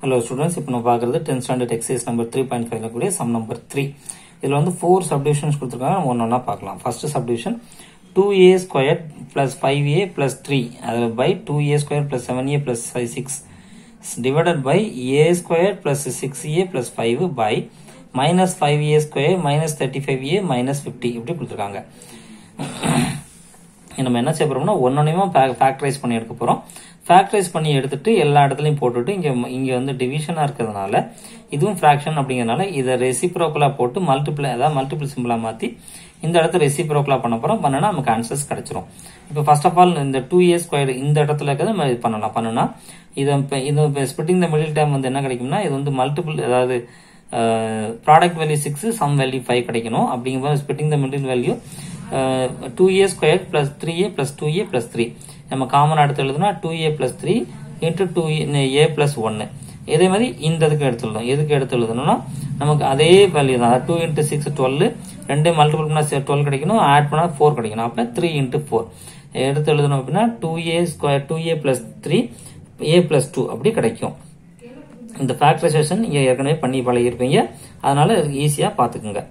hello students இப்போ நம்ம பார்க்குறது tenth standard exercise number three point ஃபைவ்ல கூடிய சம் நம்பர் த்ரீ இதில் வந்து ஃபோர் சப்டிவிஷன்ஸ் கொடுத்துருக்காங்க நம்ம ஒன்று ஒன்றா பார்க்கலாம் first subdivision two a square plus five a plus three அதில் by two a square plus seven a plus five six divided by a square plus six a plus five by minus five a square minus thirty five a minus fifty இப்படி கொடுத்துருக்காங்க நம்ம என்ன செய்ய போறோம்னா ஒன்னொன்னையுமா factorise பண்ணி எடுக்க போறோம் factorise பண்ணி எடுத்துட்டு எல்லா இடத்துலையும் போட்டுட்டு இங்க இங்க வந்து டிவிஷனா இருக்கிறதுனால இதுவும் ஃபிராக்ஷன் அப்படிங்கறதுனால இதை ரெசிப்ரோக்கலா போட்டு மல்டிபிள் அதாவது மல்டிபிள் சிம்பிளா மாத்தி இந்த இடத்த ரெசிப்ரோக்கலா பண்ண போறோம் பண்ணனா நமக்கு ஆன்சர்ஸ் கிடைச்சிரும் இப்போ ஃபர்ஸ்ட் ஆஃப் ஆல் இந்த டூ இயர்ஸ் ஸ்கொயர் இந்த இடத்துல இருக்கிறத நம்ம இது பண்ணலாம் பண்ணுனா இதை இது ஸ்பிட்டிங் த மிடில் டைம் வந்து என்ன கிடைக்கும்னா இது வந்து மல்டிபிள் அதாவது product value six sum value five கிடைக்கணும் அப்படிங்கும்போது splitting the middle value two a square plus three a plus two a plus three நம்ம காமன் எடுத்து எழுதுனா two a plus three into two a plus ஒன்னு இதே மாதிரி இந்த இதுக்கு எடுத்து எழுதணும் எதுக்கு எடுத்து எழுதணும்னா நமக்கு அதே வேல்யூ தான் டூ இன்ட்டு சிக்ஸ் டுவெல் ரெண்டே மல்டிபிள் பண்ணா டுவெல் கிடைக்கணும் ஆட் பண்ணா ஃபோர் கிடைக்கணும் அப்ப த்ரீ இன்ட்டு ஃபோர் எடுத்து எழுதணும் அப்படின்னா two a square two a plus three a plus two அப்படி கிடைக்கும் இந்த ஃபேக்டரைசேஷன் நீங்க ஏற்கனவே பண்ணி பழகிருப்பீங்க அதனால ஈஸியா பாத்துக்குங்க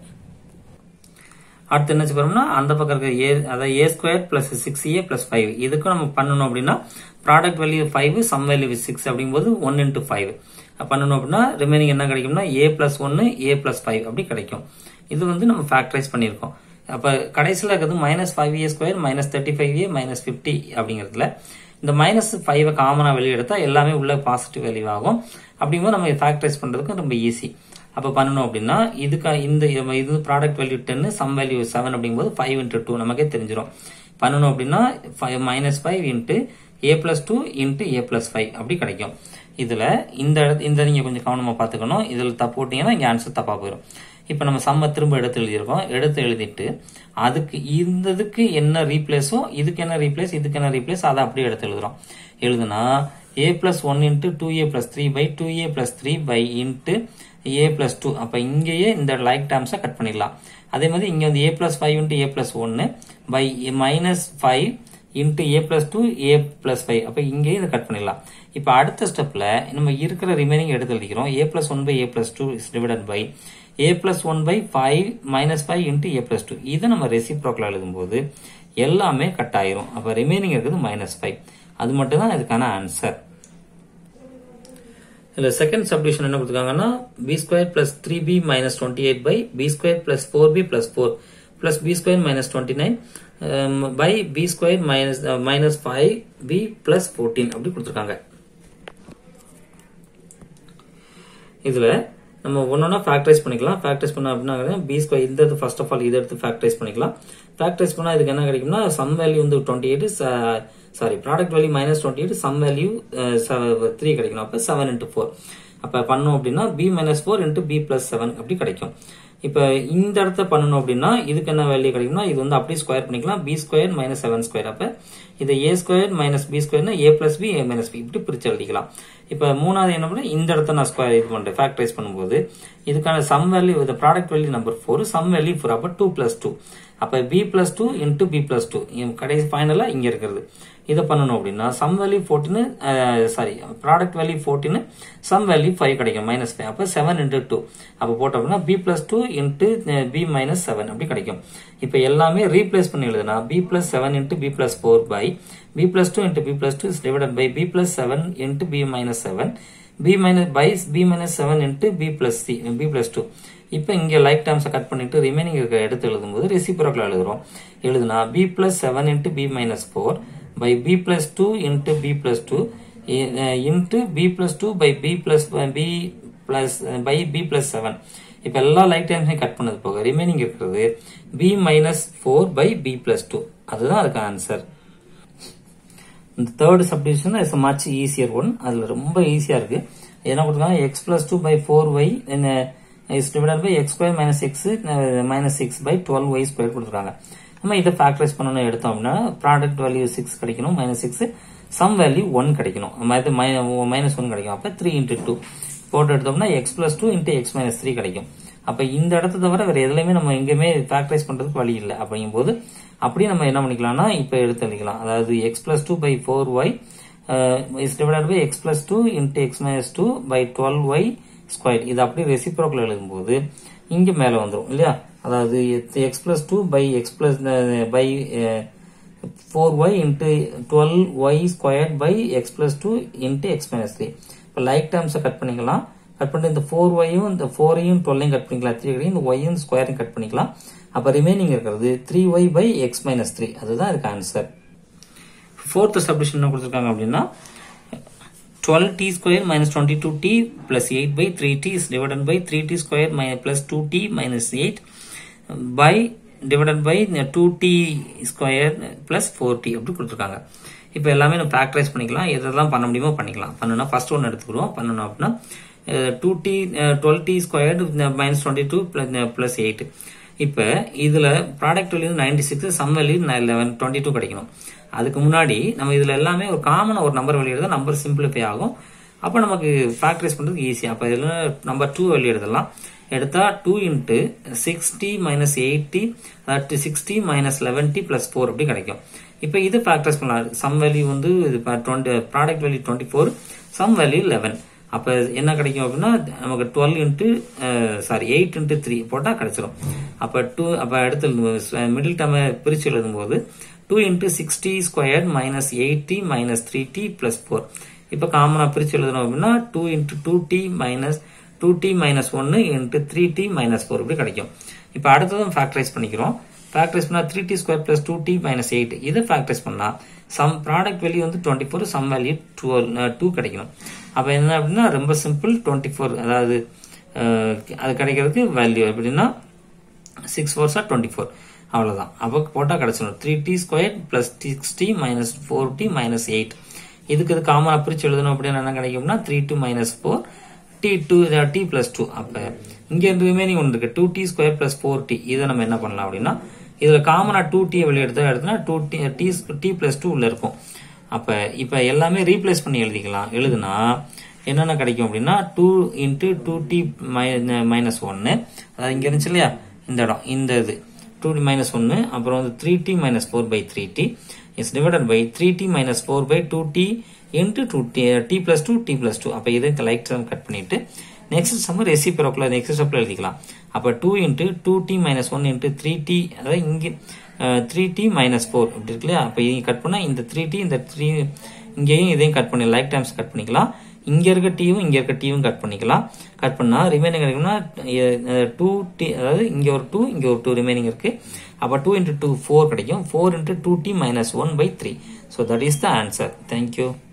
அடுத்து என்ன போறோம்னா அந்த பக்கம் இருக்க ஏ அதாவது a square plus six a plus five இதுக்கும் நம்ம பண்ணணும் அப்படின்னா product value five sum value six அப்படிங்கும்போது ஒன் இன்டூ ஃபைவ் பண்ணணும் அப்படின்னா ரிமைனிங் என்ன கிடைக்கும்னா ஏ பிளஸ் ஒன்னு ஏ பிளஸ் ஃபைவ் அப்படி கிடைக்கும் இது வந்து நம்ம ஃபேக்டரைஸ் பண்ணியிருக்கோம் அப்ப கடைசியில் இருக்கிறது minus five a square minus thirty five a minus fifty அப்படிங்கிறதுல இந்த மைனஸ் ஃபைவ் காமனா வெளியே எடுத்தா எல்லாமே உள்ள பாசிட்டிவ் வேல்யூ ஆகும் அப்படிங்கும்போது நம்ம ஃபேக்டரைஸ் பண்றதுக்கு ரொம்ப ஈஸி அப்ப பண்ணணும் அப்படின்னா இதுக்கு இந்த இது product value ten sum value seven அப்படிங்கும்போது ஃபைவ் இன்ட்டு டூ நமக்கே தெரிஞ்சிடும் பண்ணணும் அப்படின்னா minus five into a plus two into a plus five அப்படி கிடைக்கும் இதுல இந்த இந்த நீங்க கொஞ்சம் கவனமா பாத்துக்கணும் இதுல தப்பு போட்டீங்கன்னா இங்க ஆன்சர் தப்பா போயிடும் இப்ப நம்ம சம்ம திரும்ப எடுத்து எழுதியிருக்கோம் எடுத்து எழுதிட்டு அதுக்கு இந்த இதுக்கு என்ன ரீப்ளேஸோ இதுக்கு என்ன ரீப்ளேஸ் இதுக்கு என்ன ரீப்ளேஸ் அதை அப்படியே எடுத்து எழுதுறோம் எழுதுனா a plus one into two a plus three by two a plus three by into a plus two அப்ப இங்கேயே இந்த லைக் டேர்ம்ஸை கட் பண்ணிடலாம் அதே மாதிரி இங்க வந்து a plus five into a plus ஒன்னு by minus five into a plus two a plus five அப்ப இங்கேயே இதை கட் பண்ணிடலாம் இப்ப அடுத்த ஸ்டெப்ல நம்ம இருக்கிற ரிமைனிங் எடுத்து எழுதிக்கிறோம் a plus one by a plus two is divided by a plus one by five minus five into a plus two இதை நம்ம ரெசிப்ரோக்கில் எழுதும்போது எல்லாமே கட் ஆயிரும் அப்ப ரிமைனிங் இருக்குது மைனஸ் ஃபைவ் அது மட்டும் தான் இதுக்கான ஆன்சர் இதுல செகண்ட் சப்டிவிஷன் என்ன கொடுத்துருக்காங்கன்னா b square plus three b minus twenty eight by b square plus four b plus four plus b square minus twenty nine by b square minus minus five b plus fourteen அப்படி கொடுத்துருக்காங்க இதுல நம்ம ஒன்னொன்னா factorise பண்ணிக்கலாம் factorize பண்ண அப்படின்னா b square இந்த first of all இதை எடுத்து ஃபேக்டரைஸ் பண்ணிக்கலாம் ஃபேக்டரைஸ் பண்ணா இதுக்கு என்ன கிடைக்கும்னா சம் வேல்யூ வந்து twenty eight sorry product value minus twenty eight sum value three கிடைக்கணும் அப்ப செவன் இன்ட்டு ஃபோர் அப்ப பண்ணோம் அப்படின்னா b minus four into b plus seven அப்படி கிடைக்கும் இப்ப இந்த இடத்த பண்ணணும் அப்படின்னா இதுக்கு என்ன வேல்யூ கிடைக்கும்னா இது வந்து அப்படியே ஸ்கொயர் பண்ணிக்கலாம் b square minus seven square அப்ப இது ஏ ஸ்கொயர் மைனஸ் பி ஸ்கொயர்னா a plus b a minus b இப்படி பிரிச்சு எழுதிக்கலாம் இப்ப மூணாவது என்ன பண்ண இந்த இடத்த நான் ஸ்கொயர் இது பண்றேன் ஃபேக்டரைஸ் பண்ணும்போது இதுக்கான சம் வேல்யூ இந்த product value number four sum value four அப்ப டூ பிளஸ் டூ அப்ப b plus two into b plus two கடைசி ஃபைனலா இங்க இருக்கிறது இதை பண்ணணும் அப்படின்னா sum value fourteen sorry product value fourteen sum value five கிடைக்கும் மைனஸ் ஃபைவ் அப்போ செவன் இன்ட்டு டூ அப்போ போட்டோம் அப்படின்னா b plus two into b minus seven அப்படி கிடைக்கும் இப்போ எல்லாமே ரீப்ளேஸ் பண்ணி எழுதுனா b plus seven into b plus four by b plus two into b plus two is divided by b plus seven into b minus seven b minus by b minus seven into b plus c b plus two இப்போ இங்க like டேர்ம்ஸை cut பண்ணிட்டு remaining இருக்க எடுத்து எழுதும்போது reciprocal எழுதுறோம் எழுதுனா b plus seven into b minus four by b plus 2 into b plus 2 uh, into b plus 2 by b plus b plus uh, by b plus 7 இப்ப எல்லா லைக் டைம்ஸையும் கட் பண்ணது போக ரிமைனிங் இருக்கிறது b minus four by b plus two அதுதான் அதுக்கு answer இந்த third subdivision is much easier one அதுல ரொம்ப ஈஸியா இருக்கு என்ன கொடுத்துருக்காங்க x plus two by four y is divided by x square minus six minus six by twelve y square கொடுத்துருக்காங்க நம்ம இதை ஃபேக்டரைஸ் பண்ணணும் எடுத்தோம் அப்படின்னா ப்ராடக்ட் வேல்யூ சிக்ஸ் கிடைக்கணும் minus six sum value one கிடைக்கணும் மைனஸ் ஒன் கிடைக்கும் அப்ப த்ரீ இன்டூ டூ போட்டு எடுத்தோம்னா x plus two into x minus three கிடைக்கும் அப்ப இந்த இடத்த தவிர வேற எதுலையுமே நம்ம எங்கேயுமே ஃபேக்டரைஸ் பண்றதுக்கு வழி இல்லை அப்படிங்கும் போது அப்படியே நம்ம என்ன பண்ணிக்கலாம்னா இப்ப எடுத்து எழுதிக்கலாம் அதாவது x plus two by four y is divided by x plus two into x minus two by twelve y square இது அப்படியே ரெசிப்ரோக்கில் எழுதும்போது இங்க மேல வந்துடும் இல்லையா அதாவது x plus two by x plus by four y into twelve y square by x plus two into x minus three இப்போ like டேர்ம்ஸை கட் பண்ணிக்கலாம் கட் பண்ணிட்டு இந்த ஃபோர் ஒய்யும் இந்த ஃபோரையும் டுவெல்லையும் கட் பண்ணிக்கலாம் த்ரீ இந்த ஒய்யும் ஸ்கொயரையும் கட் பண்ணிக்கலாம் அப்போ ரிமைனிங் இருக்கிறது three y by x minus three அதுதான் இதுக்கு ஆன்சர் ஃபோர்த் சப்டிஷன் என்ன கொடுத்துருக்காங்க அப்படின்னா 12t square minus 22t plus 8 by 3t is divided by 3t square minus plus 2t minus 8 by divided by 2t square plus 4t அப்படி கொடுத்துருக்காங்க இப்போ எல்லாமே நம்ம ஃபேக்டரைஸ் பண்ணிக்கலாம் எதெல்லாம் பண்ண முடியுமோ பண்ணிக்கலாம் பண்ணணும்னா ஃபர்ஸ்ட் ஒன்று எடுத்துக்கிறோம் பண்ணணும் அப்படின்னா two t twelve t squared minus twenty two plus eight இப்போ இதில் product value ninety six sum value eleven twenty two கிடைக்கணும் அதுக்கு முன்னாடி நம்ம இதில் எல்லாமே ஒரு காமனாக ஒரு நம்பர் வெளியே எழுத நம்பர் சிம்பிளிஃபை ஆகும் அப்போ நமக்கு ஃபேக்டரைஸ் பண்ணுறதுக்கு ஈஸி அப்போ இதில் நம்பர் டூ வெளியே எழுதலாம் எடுத்தா two into sixty minus eighty அதாவது sixty minus eleven t plus four அப்படி கிடைக்கும் இப்போ இது ஃபேக்டரைஸ் பண்ணலாம் சம் வேல்யூ வந்து இது twenty product value twenty four sum value eleven அப்போ என்ன கிடைக்கும் அப்படின்னா நமக்கு twelve into sorry eight into three போட்டால் கிடைச்சிரும் அப்போ டூ அப்போ அடுத்து மிடில் டேர்மை பிரித்து எழுதும்போது two into sixty square minus eighty minus three t plus four இப்போ காமனாக பிரித்து எழுதணும் அப்படின்னா two into two t minus two t minus ஒன்று into three t minus four இப்படி கிடைக்கும் இப்போ அடுத்ததும் ஃபேக்டரைஸ் பண்ணிக்கிறோம் ஃபேக்டரைஸ் பண்ணால் three t square plus two t minus eight இதை ஃபேக்டரைஸ் பண்ணால் சம் ப்ராடக்ட் வேல்யூ வந்து twenty four sum value twelve two கிடைக்கணும் அப்போ என்ன அப்படின்னா ரொம்ப சிம்பிள் டுவெண்ட்டி ஃபோர் அதாவது அது கிடைக்கிறதுக்கு வேல்யூ எப்படின்னா சிக்ஸ் ஃபோர்ஸா டுவெண்ட்டி ஃபோர் அவ்வளோதான் அப்போ போட்டால் கிடச்சிடும் three t square plus six t minus four t minus eight இதுக்கு இது காமனாக பிரித்து எழுதணும் அப்படின்னு என்ன கிடைக்கும்னா three two minus four t two t plus two அப்போ இங்கே ரிமைனிங் ஒன்று இருக்கு two t square plus four t இதை நம்ம என்ன பண்ணலாம் அப்படின்னா இதில் காமனாக டூ டி வெளியே எடுத்தா எடுத்தோம்னா two t t t plus two உள்ள இருக்கும் அப்போ இப்போ எல்லாமே ரீப்ளேஸ் பண்ணி எழுதிக்கலாம் எழுதுனா என்னென்ன கிடைக்கும் அப்படின்னா two into two t minus ஒன்று அதாவது இங்கே இருந்துச்சு இல்லையா இந்த இடம் இந்த இது டூ டி மைனஸ் ஒன்று அப்புறம் வந்து three t minus four by three t is divided by three t minus four by two t into two t t plus two t plus two அப்போ இதுக்கு லைக் டேர்ம் கட் பண்ணிட்டு next சம்மர் ரெசிபிரோக்கில் next ஸ்டெப்பில் எழுதிக்கலாம் அப்போ two into two t minus one into three t அதாவது இங்கே த்ரீ டி மைனஸ் ஃபோர் அப்படி இருக்கு இல்லையா அப்போ இதையும் கட் பண்ணால் இந்த த்ரீ டி இந்த த்ரீ இங்கேயும் இதையும் கட் பண்ணி லைக் டைம்ஸ் கட் பண்ணிக்கலாம் இங்க இருக்க டீவும் இங்க இருக்க டீவும் கட் பண்ணிக்கலாம் கட் பண்ணா ரிமைனிங் கிடைக்கும்னா டூ டி அதாவது இங்க ஒரு டூ இங்க ஒரு டூ ரிமைனிங் இருக்கு அப்ப டூ இன்டூ டூ ஃபோர் கிடைக்கும் four into two t minus one by three so that is the answer thank you